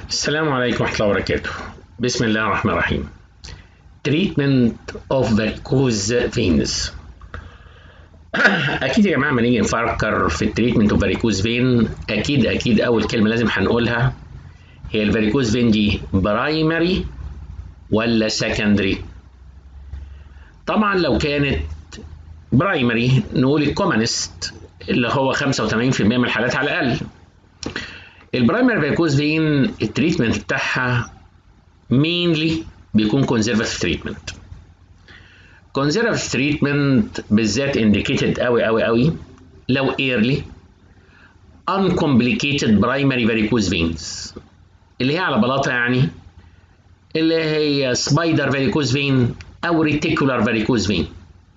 السلام عليكم ورحمة الله وبركاته بسم الله الرحمن الرحيم Treatment of varicose veins أكيد يا جماعة لما نيجي نفكر في التريتمنت اوف varicose vein أكيد أكيد أول كلمة لازم هنقولها هي الفاريكوز فين دي برايمري ولا سكندري طبعا لو كانت برايمري نقول الكومنست اللي هو 85% من الحالات على الأقل البرايمري فاريكوز فين التريتمنت بتاعها مينلي بيكون كونزرفاتيف تريتمنت كونزرفاتيف تريتمنت بالذات انديكيتد قوي قوي قوي لو ايرلي uncomplicated primary varicose veins اللي هي على بلاطه يعني اللي هي سبايدر فاريكوز فين او ريتيكولار فاريكوز فين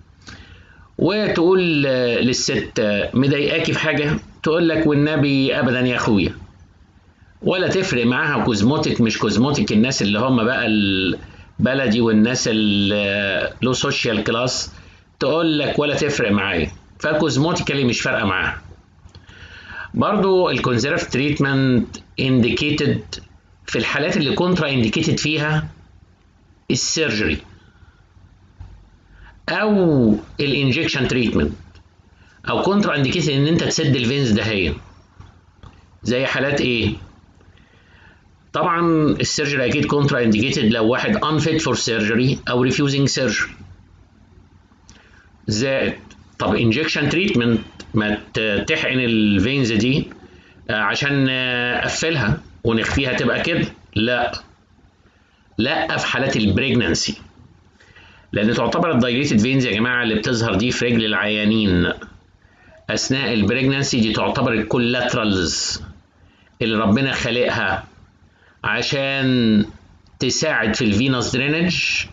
وتقول للست مضايقاكي في حاجه تقول لك والنبي ابدا يا اخويا ولا تفرق معاها كوزموتيك مش كوزموتيك الناس اللي هم بقى البلدي والناس اللي له سوشيال كلاس تقول لك ولا تفرق معايا فكوزموتيكالي مش فارقه معاها برضو الكونزرف تريتمنت انديكيتد في الحالات اللي كونترا انديكيتد فيها السيرجري او الانجكشن تريتمنت او كونترا انديكيتد ان انت تسد الفينز دهيا زي حالات ايه طبعا السيرجري اكيد كونترا انديكيتد لو واحد unfit for surgery او refusing surgery زائد طب انجكشن تريتمنت ما تحقن الفينز دي عشان نقفلها ونخفيها تبقى كده لا لا في حالات البريجنانسي لان تعتبر الدايليتد فينز يا جماعه اللي بتظهر دي في رجل العيانين اثناء البريجنانسي دي تعتبر الكولاترالز اللي ربنا خالقها عشان تساعد في الفينوس درينج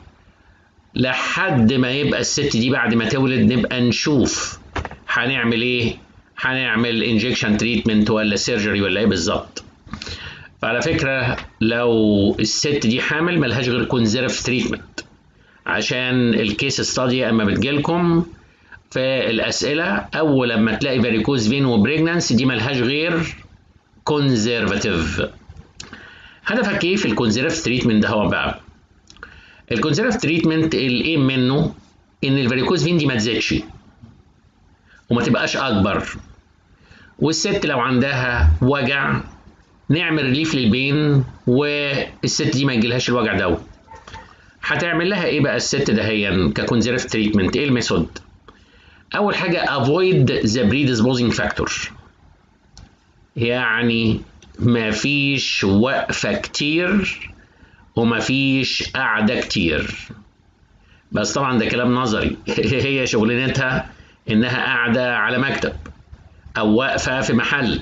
لحد ما يبقى الست دي بعد ما تولد نبقى نشوف هنعمل ايه هنعمل انجكشن تريتمنت ولا سيرجري ولا ايه بالظبط فعلى فكره لو الست دي حامل ملهاش غير كونزرف تريتمنت عشان الكيس ستادي اما بتجيلكم في الاسئله اول لما تلاقي فاريكوز فين وبريجنانس دي ملهاش غير كونزرفاتيف هدفك ايه في الكونزرف تريتمنت ده هو بقى الكونزرف تريتمنت الايم منه ان الفاريكوز فين دي ما تزيدش وما تبقاش اكبر والست لو عندها وجع نعمل ريليف للبين والست دي ما يجيلهاش الوجع ده هتعمل لها ايه بقى الست دهيا ككونزرف تريتمنت ايه الميثود اول حاجه avoid the predisposing factor يعني ما فيش وقفه كتير وما فيش قعده كتير بس طبعا ده كلام نظري هي شغلانتها انها قاعده على مكتب او واقفه في محل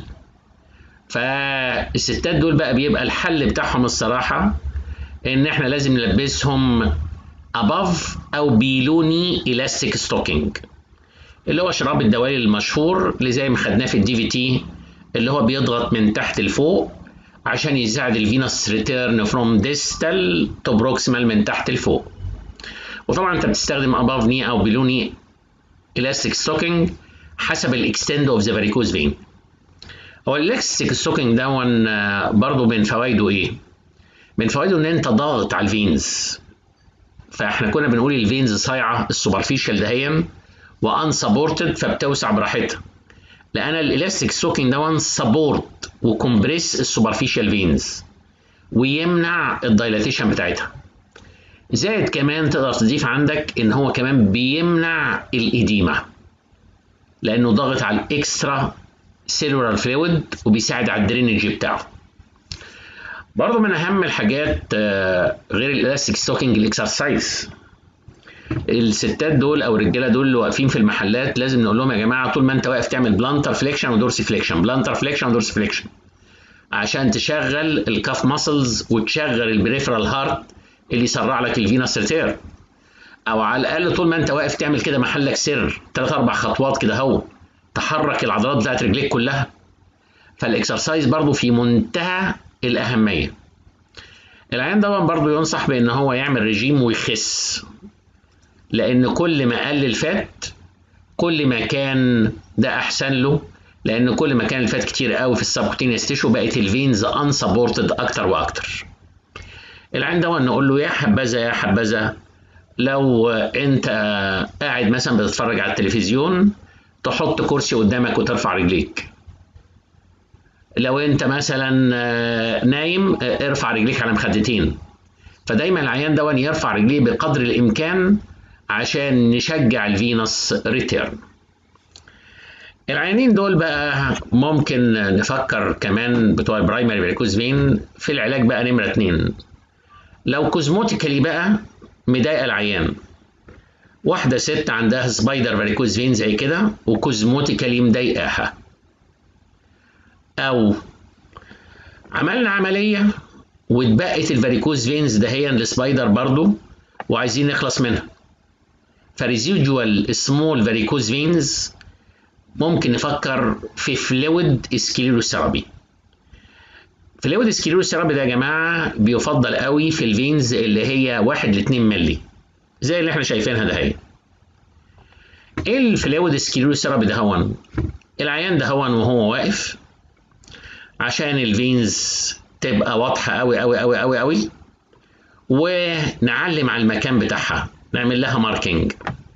فالستات دول بقى بيبقى الحل بتاعهم الصراحه ان احنا لازم نلبسهم above او بيلوني الاستيك ستوكينج اللي هو شراب الدوالي المشهور اللي زي ما خدناه في الدي في تي اللي هو بيضغط من تحت لفوق عشان يساعد الفينوس ريتيرن فروم ديستال تو بروكسيمال من تحت لفوق وطبعا انت بتستخدم above ني او بيلوني elastic stocking حسب الاكستند اوف ذا varicose فين هو الالاستيك ستوكينج ده برضه من فوائده ايه من فوائده ان انت ضاغط على الفينز فاحنا كنا بنقول الفينز صايعه السوبرفيشال دهيا وان سبورتد فبتوسع براحتها لان الالاستيك ستوكينج ده سبورت وكمبريس السوبرفيشال فينز ويمنع الدايلاتيشن بتاعتها زائد كمان تقدر تضيف عندك ان هو كمان بيمنع الاديمه لانه ضاغط على الاكسترا سيلولار فلويد وبيساعد على الدرينج بتاعه برضه من اهم الحاجات غير الالاستيك ستوكينج الاكسرسايز الستات دول او الرجاله دول اللي واقفين في المحلات لازم نقول لهم يا جماعه طول ما انت واقف تعمل بلانتر فليكشن ودورسي فليكشن بلانتر فليكشن ودورسي فليكشن عشان تشغل الكاف ماسلز وتشغل البريفرال هارت اللي يسرع لك الفينوس ريتير او على الاقل طول ما انت واقف تعمل كده محلك سر ثلاث اربع خطوات كده اهو تحرك العضلات بتاعت رجليك كلها فالاكسرسايز برضو في منتهى الاهميه العيان ده برضو ينصح بان هو يعمل رجيم ويخس لان كل ما قل الفات كل ما كان ده احسن له لان كل ما كان الفات كتير قوي في السبكوتينيوس تيشو بقت الفينز انسبورتد اكتر واكتر العين ده نقول له يا حبذا يا حبذا لو انت قاعد مثلا بتتفرج على التلفزيون تحط كرسي قدامك وترفع رجليك لو انت مثلا نايم ارفع رجليك على مخدتين فدايما العيان ده يرفع رجليه بقدر الامكان عشان نشجع الفينوس ريتيرن العيانين دول بقى ممكن نفكر كمان بتوع البرايمري فيريكوز فين في العلاج بقى نمره اتنين لو كوزموتيكالي بقى مضايقه العيان واحده ست عندها سبايدر فيريكوز فين زي كده وكوزموتيكالي مضايقاها او عملنا عمليه واتبقت الفاريكوز فينز دهيا السبايدر برضو وعايزين نخلص منها فريزيدوال سمول فاريكوز فينز ممكن نفكر في فلويد سكليروثيرابي فلويد سكليروثيرابي ده يا جماعه بيفضل قوي في الفينز اللي هي 1 ل 2 مللي زي اللي احنا شايفينها ده هي ايه الفلويد سكليروثيرابي ده هون العيان ده هون وهو واقف عشان الفينز تبقى واضحه قوي قوي قوي قوي قوي ونعلم على المكان بتاعها نعمل لها ماركينج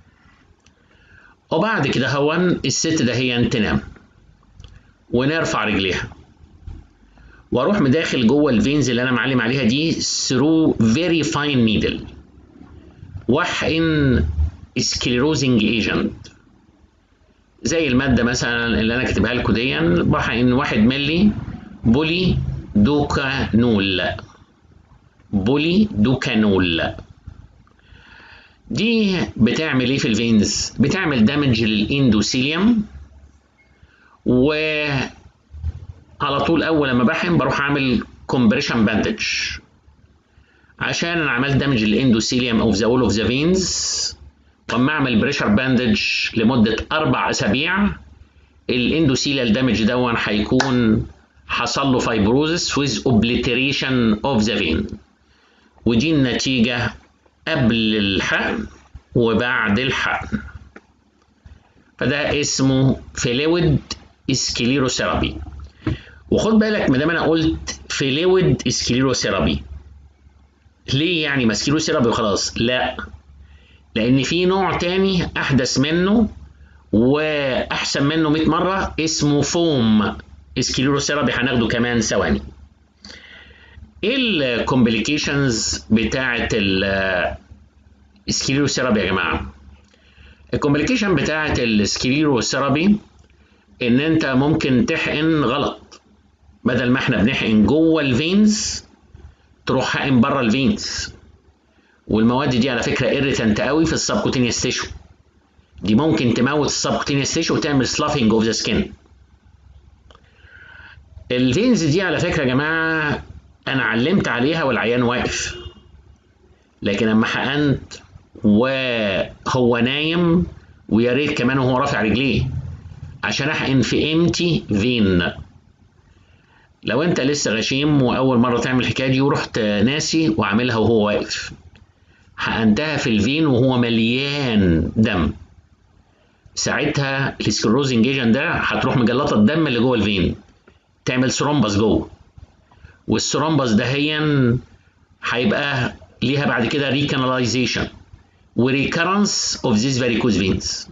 وبعد كده هون الست ده هي تنام ونرفع رجليها واروح مداخل جوه الفينز اللي انا معلم عليها دي ثرو فيري فاين نيدل واحقن سكليروزنج ايجنت زي الماده مثلا اللي انا كاتبها لكم دي بحقن واحد ملي بولي دوكانول بولي دوكانول دي بتعمل ايه في الفينز بتعمل دامج للاندوثيليوم و على طول اول لما بحقن بروح اعمل كومبريشن باندج عشان انا عملت دامج للاندوثيليوم اوف ذا وول اوف ذا فينز واما اعمل بريشر باندج لمده اربع اسابيع الاندوثيليال دامج دون هيكون حصل له فايبروزس with obliteration of the vein ودي النتيجة قبل الحقن وبعد الحقن فده اسمه فلويد سكليروثيرابي وخد بالك ما دام انا قلت فلويد سكليروثيرابي ليه يعني ما سكليروثيرابي وخلاص لا لان في نوع تاني احدث منه واحسن منه 100 مره اسمه فوم سكليروثيرابي هناخده كمان ثواني ايه الكومبليكيشنز بتاعه السكليروثيرابي يا جماعه الكومبليكيشن بتاعه السكليروثيرابي ان انت ممكن تحقن غلط بدل ما احنا بنحقن جوه الفينز تروح حقن بره الفينز والمواد دي على فكره ايريتنت قوي في السبكوتينيوس تيشو دي ممكن تموت السبكوتينيوس تيشو وتعمل سلافينج اوف ذا سكين الفينز دي على فكره يا جماعه انا علمت عليها والعيان واقف لكن لما حقنت وهو نايم ويا ريت كمان وهو رافع رجليه عشان احقن في امتي فين لو انت لسه غشيم واول مره تعمل الحكايه دي ورحت ناسي وعاملها وهو واقف حقنتها في الفين وهو مليان دم ساعتها السكلروزنج ايجنت ده هتروح مجلطه الدم اللي جوه الفين تعمل ثرومبس جوه والثرومبس دهيا هيبقى ليها بعد كده ريكاناليزيشن وريكرنس اوف ذيس فاريكوز فينز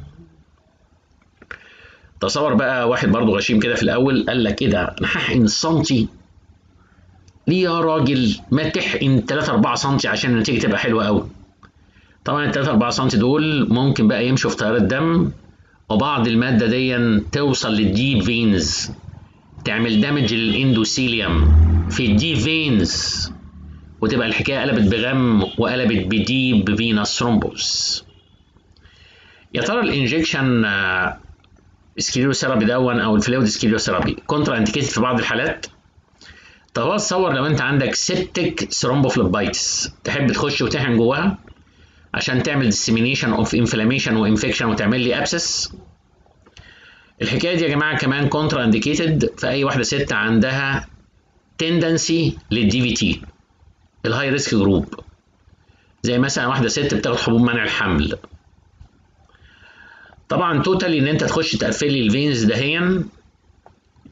تصور بقى واحد برضه غشيم كده في الاول قال لك ايه ده انا هحقن سنتي ليه يا راجل ما تحقن 3 4 سم عشان النتيجه تبقى حلوه قوي طبعا ال 3 4 سم دول ممكن بقى يمشوا في تيار الدم وبعض الماده دي توصل للديب فينز تعمل دامج للاندوثيليوم في الديب فينز وتبقى الحكايه قلبت بغم وقلبت بديب فينس ثرومبوس يا ترى الانجكشن سكليروثيرابي دون او الفلويد سكليروثيرابي كونترا انديكيتد في بعض الحالات طب هو تصور لو انت عندك سيبتك ثرومبوفلوبايتس تحب تخش وتحقن جواها عشان تعمل ديسيمينيشن اوف انفلاميشن وانفكشن وتعمل لي ابسس الحكايه دي يا جماعه كمان كونترا انديكيتد في اي واحده ست عندها تندنسي للدي في تي الهاي ريسك جروب زي مثلا واحده ست بتاخد حبوب منع الحمل طبعا توتالي ان انت تخش تقفل لي الفينز دهيا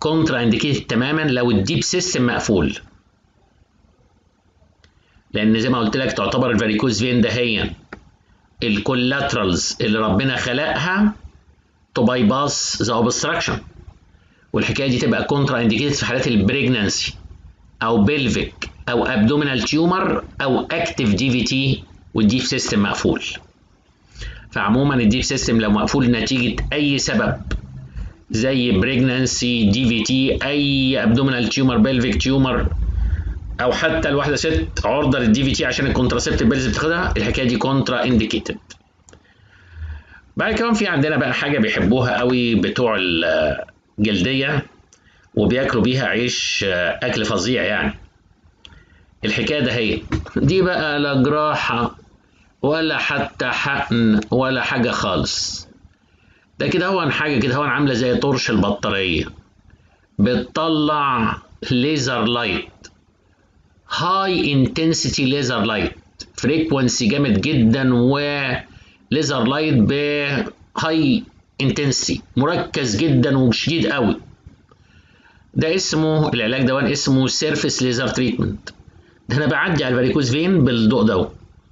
كونترا انديكيتد تماما لو الديب سيستم مقفول لان زي ما قلت لك تعتبر الفاريكوز فين دهيا الكولاترالز اللي ربنا خلقها تو باي باس ذا اوبستراكشن والحكايه دي تبقى كونترا انديكيتد في حالات البريجنانسي او بلفيك او ابدومينال تيومر او اكتف دي في تي والديب سيستم مقفول فعموما الديب سيستم لو مقفول نتيجه اي سبب زي بريجنانسي دي في تي اي ابدومينال تيومر بلفيك تيومر او حتى الواحده ست عرضه للدي في تي عشان الكونتراسيبتيف بيلز بتاخدها الحكايه دي كونترا انديكيتد بعد كمان في عندنا بقى حاجه بيحبوها قوي بتوع الجلديه وبياكلوا بيها عيش اكل فظيع يعني الحكايه ده هي دي بقى لا جراحه ولا حتى حقن ولا حاجه خالص ده كده هو حاجه كده هو عامله زي طرش البطاريه بتطلع ليزر لايت هاي انتنسيتي ليزر لايت فريكونسي جامد جدا و ليزر لايت بهاي انتنسي مركز جدا وشديد قوي ده اسمه العلاج ده اسمه سيرفيس ليزر تريتمنت ده انا بعدي على الفاريكوز فين بالضوء ده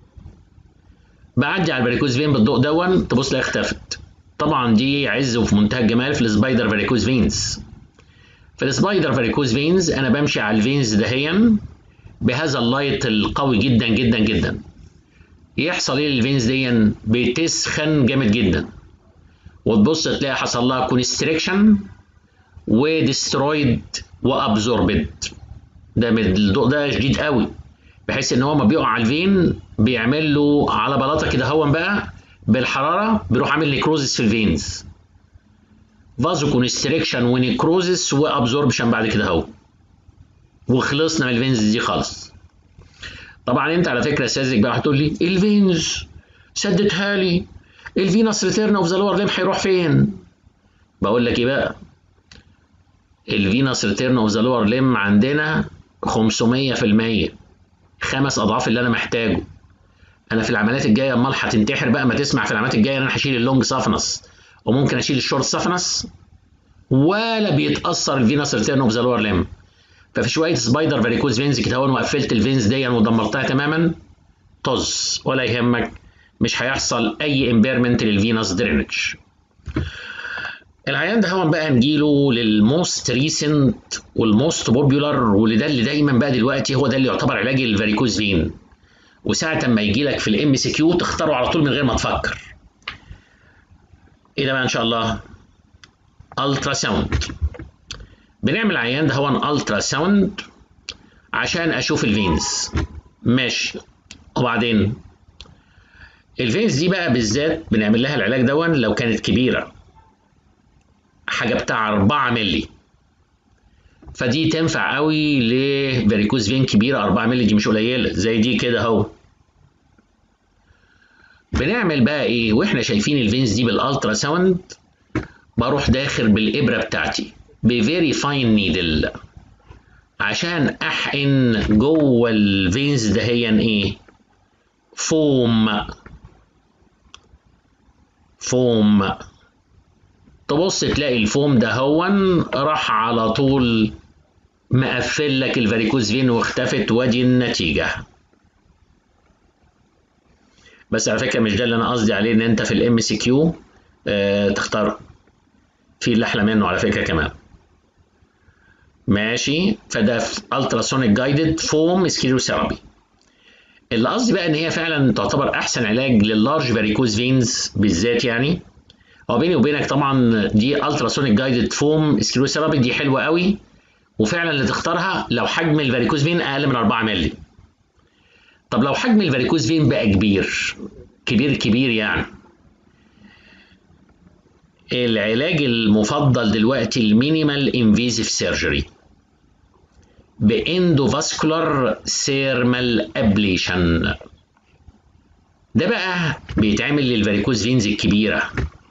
بعدي على الفاريكوز فين بالضوء ده تبص لها اختفت طبعا دي عز وفي منتهى الجمال في السبايدر فاريكوز فينز في السبايدر فاريكوز فينز انا بمشي على الفينز دهيا بهذا اللايت القوي جدا جدا جدا يحصل ايه للفينز دي بتسخن جامد جدا وتبص تلاقي حصل لها كونستريكشن وديسترويد وابزوربد ده الضوء ده شديد قوي بحيث ان هو ما بيقع على الفين بيعمل له على بلاطه كده هون بقى بالحراره بيروح عامل نيكروزس في الفينز فازو كونستريكشن ونيكروزس وابزوربشن بعد كده اهو وخلصنا من الفينز دي خالص طبعا انت على فكره ساذج بقى هتقول لي الفينز سدتها لي الفينس ريتيرن اوف ذا لور ليم هيروح فين بقول لك ايه بقى الفينس ريتيرن اوف ذا لور ليم عندنا 500% خمس اضعاف اللي انا محتاجه انا في العمليات الجايه امال هتنتحر بقى ما تسمع في العمليات الجايه انا هشيل اللونج سافنس وممكن اشيل الشورت سافنس ولا بيتاثر الفينس ريتيرن اوف ذا لور ليم ففي شويه سبايدر فاريكوز فينز كده هون وقفلت الفينز دي ودمرتها تماما طز ولا يهمك مش هيحصل اي امبيرمنت للفينس درينج العيان ده هون بقى نجيله للموست ريسنت والموست بوبيولار واللي ده اللي دايما بقى دلوقتي هو ده اللي يعتبر علاج الفاريكوز فين وساعة ما يجي لك في الام سي كيو تختاره على طول من غير ما تفكر ايه ده بقى ان شاء الله الترا ساوند بنعمل عيان ده هو الترا ساوند عشان اشوف الفينز ماشي وبعدين الفينز دي بقى بالذات بنعمل لها العلاج دون لو كانت كبيره حاجه بتاع 4 مللي فدي تنفع قوي لفاريكوز فين كبيره 4 مللي دي مش قليله زي دي كده اهو بنعمل بقى ايه واحنا شايفين الفينز دي بالالترا ساوند بروح داخل بالابره بتاعتي بفيري فاين نيدل عشان احقن جوه الفينز دهيا ايه فوم فوم تبص تلاقي الفوم ده هون راح على طول مقفل لك الفاريكوز فين واختفت وادي النتيجة بس على فكرة مش ده اللي أنا قصدي عليه إن أنت في الام سي كيو تختار في اللي أحلى منه على فكرة كمان ماشي فده في التراسونيك جايدد فوم سكيروثيرابي اللي قصدي بقى ان هي فعلا تعتبر احسن علاج لللارج فاريكوز فينز بالذات يعني هو بيني وبينك طبعا دي التراسونيك جايدد فوم سكيروثيرابي دي حلوه قوي وفعلا اللي تختارها لو حجم الفاريكوز فين اقل من 4 مللي طب لو حجم الفاريكوز فين بقى كبير كبير كبير يعني العلاج المفضل دلوقتي المينيمال انفيزيف سيرجري باندوفاسكولار سيرمال ابليشن ده بقى بيتعمل للفاريكوز فينز الكبيره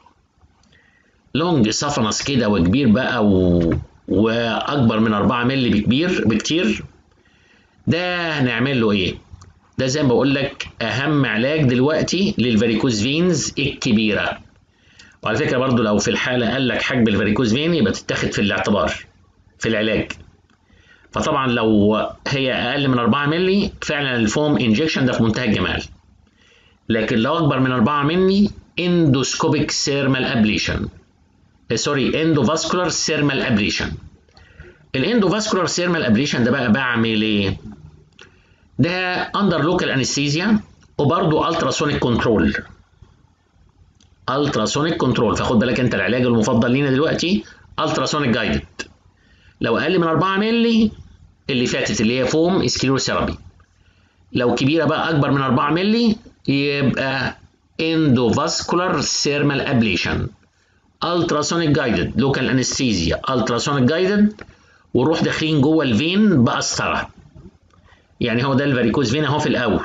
لونج سافنس كده وكبير بقى و... واكبر من 4 مللي بكبير بكتير ده هنعمل له ايه ده زي ما بقول لك اهم علاج دلوقتي للفاريكوز فينز الكبيره وعلى فكره برضو لو في الحاله قال لك حجم الفاريكوز فين يبقى تتاخد في الاعتبار في العلاج فطبعا لو هي اقل من 4 مللي فعلا الفوم انجكشن ده في منتهى الجمال لكن لو اكبر من 4 مللي اندوسكوبيك سيرمال ابليشن سوري اندوفاسكولار سيرمال ابليشن الاندوفاسكولار سيرمال ابليشن ده بقى بعمل ايه ده اندر لوكال انستيزيا وبرضه التراسونيك كنترول التراسونيك كنترول فخد بالك انت العلاج المفضل لينا دلوقتي التراسونيك جايدد لو اقل من 4 مللي اللي فاتت اللي هي فوم سكليروثيرابي لو كبيره بقى اكبر من 4 مللي يبقى اندوفاسكولار سيرمال ابليشن التراسونيك جايدد لوكال انستيزيا التراسونيك جايدد ونروح داخلين جوه الفين بقسطره يعني هو ده الفاريكوز فين اهو في الاول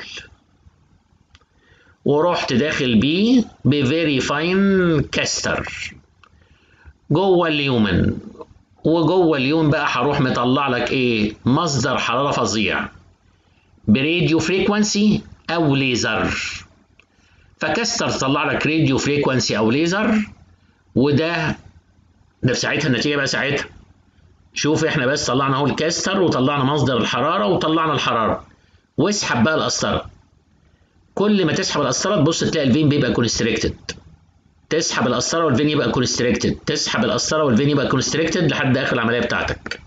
ورحت داخل بيه بفيري فاين كاستر جوه اليومن وجوه اليوم بقى هروح مطلع لك ايه مصدر حراره فظيع براديو فريكوانسي او ليزر فكاستر طلع لك راديو فريكوانسي او ليزر وده ده في ساعتها النتيجه بقى ساعتها شوف احنا بس طلعنا اهو الكاستر وطلعنا مصدر الحراره وطلعنا الحراره واسحب بقى القسطره كل ما تسحب القسطره تبص تلاقي الفين بيبقى كونستريكتد تسحب القسطره والفين يبقى كونستريكتد تسحب القسطره والفين يبقى كونستريكتد لحد اخر العمليه بتاعتك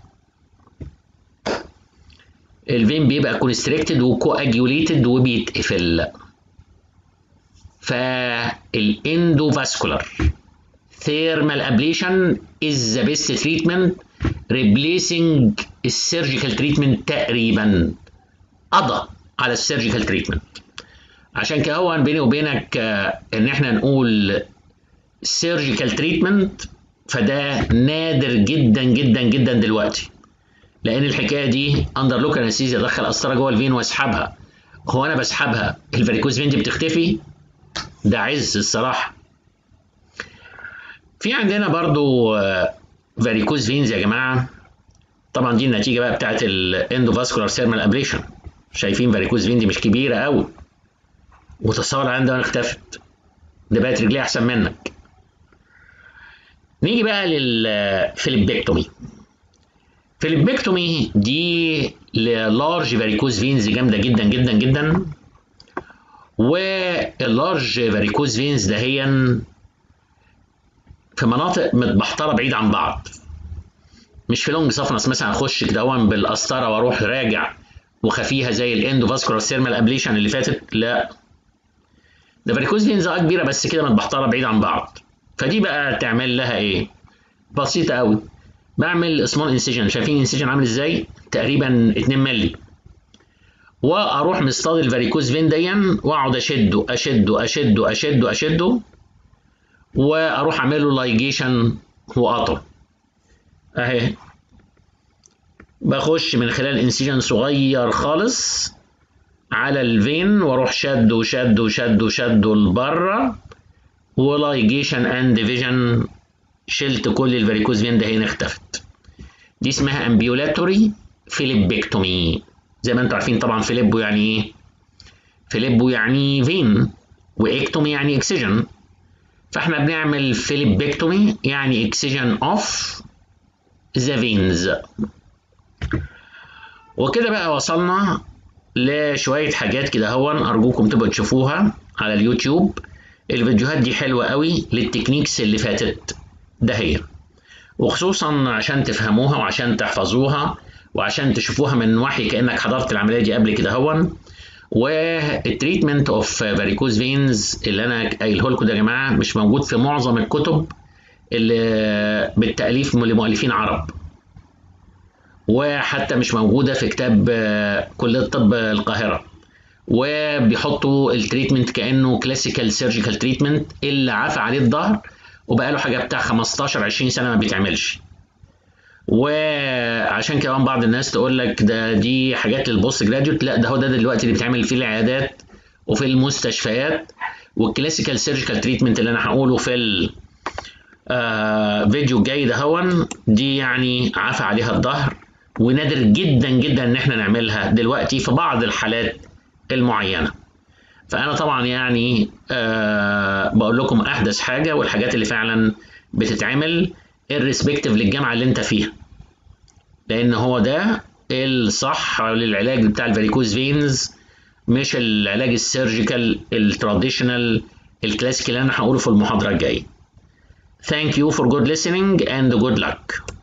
الفين بيبقى كونستريكتد وكواجيوليتد وبيتقفل فالاندوفاسكولار thermal ablation is the best treatment replacing السيرجيكال تريتمنت تقريبا قضى على السيرجيكال تريتمنت عشان كده هو بيني وبينك ان احنا نقول سيرجيكال تريتمنت فده نادر جدا جدا جدا دلوقتي لان الحكايه دي اندر لوكال انستيزيا ادخل قسطره جوه الفين واسحبها هو انا بسحبها الفاريكوز فين دي بتختفي ده عز الصراحه في عندنا برضو فاريكوز فينز يا جماعه طبعا دي النتيجه بقى بتاعت الاندوفاسكولار سيرمال ابليشن شايفين فاريكوز فين دي مش كبيره قوي وتصور عندها اختفت ده بقت رجليه احسن منك نيجي بقى للفيليبكتومي فيليبكتومي دي للارج فاريكوز فينز جامده جدا جدا جدا واللارج فاريكوز فينز دهيا في مناطق متبحتره بعيد عن بعض مش في لونج سفنس مثلا اخش كده بالقسطره واروح راجع وخفيها زي الاندوفاسكولار سيرمال ابليشن اللي فاتت لا ده فاريكوز فينز كبيره بس كده متبحتره بعيد عن بعض فدي بقى تعمل لها ايه بسيطه قوي بعمل سمول انسيجن شايفين انسيجن عامل ازاي تقريبا 2 مللي واروح مصطاد الفاريكوز فين ديا واقعد اشده اشده اشده اشده اشده واروح اعمل له لايجيشن وقطع اهي بخش من خلال انسيجن صغير خالص على الفين واروح شده شده شده شده لبره ولايجيشن اند ديفيجن شلت كل الفاريكوز فين ده هنا اختفت دي اسمها امبيولاتوري فيليبكتومي زي ما انتم عارفين طبعا فيليبو يعني ايه فيليبو يعني فين واكتومي يعني اكسجن فاحنا بنعمل فيليبكتومي يعني اكسجن اوف ذا فينز وكده بقى وصلنا لشوية حاجات كده هون أرجوكم تبقوا تشوفوها على اليوتيوب الفيديوهات دي حلوة قوي للتكنيكس اللي فاتت ده هي وخصوصا عشان تفهموها وعشان تحفظوها وعشان تشوفوها من وحي كأنك حضرت العملية دي قبل كده هون والتريتمنت اوف فاريكوز فينز اللي انا قايله لكم ده يا جماعه مش موجود في معظم الكتب اللي بالتاليف لمؤلفين عرب وحتى مش موجوده في كتاب كليه طب القاهره وبيحطوا التريتمنت كانه كلاسيكال سيرجيكال تريتمنت اللي عفى عليه الظهر وبقى له حاجه بتاع 15 20 سنه ما بيتعملش وعشان كده بعض الناس تقول لك ده دي حاجات للبوست جراديوت لا ده هو ده دلوقتي اللي بيتعمل في العيادات وفي المستشفيات والكلاسيكال سيرجيكال تريتمنت اللي انا هقوله في الفيديو الجاي ده هون دي يعني عفى عليها الظهر ونادر جدا جدا ان احنا نعملها دلوقتي في بعض الحالات المعينه فانا طبعا يعني أه بقول لكم احدث حاجه والحاجات اللي فعلا بتتعمل الريسبكتيف للجامعه اللي انت فيها لان هو ده الصح للعلاج بتاع الفاريكوز فينز مش العلاج السيرجيكال التراديشنال الكلاسيكي اللي انا هقوله في المحاضره الجايه Thank you for good listening and good luck.